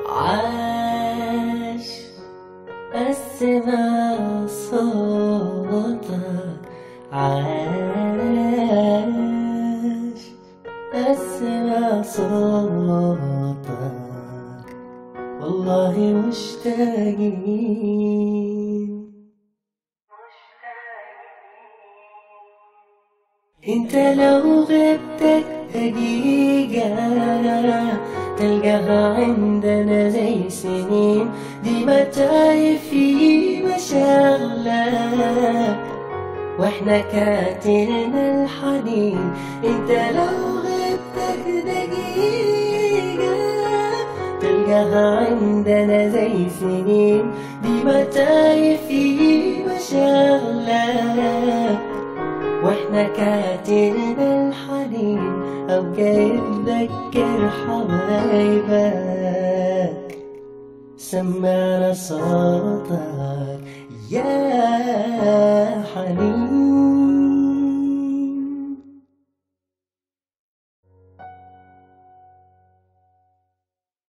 عاش أسمع صوتك عاش أسمع صوتك والله مشتاقين انت لو غبتك دقيقة تلقاها عندنا زي سنين دي متاعب في مشاغلة واحنا كاتلنا الحنين انت لو غبتك دقيقة تلقاها عندنا زي سنين دي متاعب في مشاغلة واحنا كاتلنا الحنين ابقى يتذكر حبايبك سمعنا صوتك يا حنين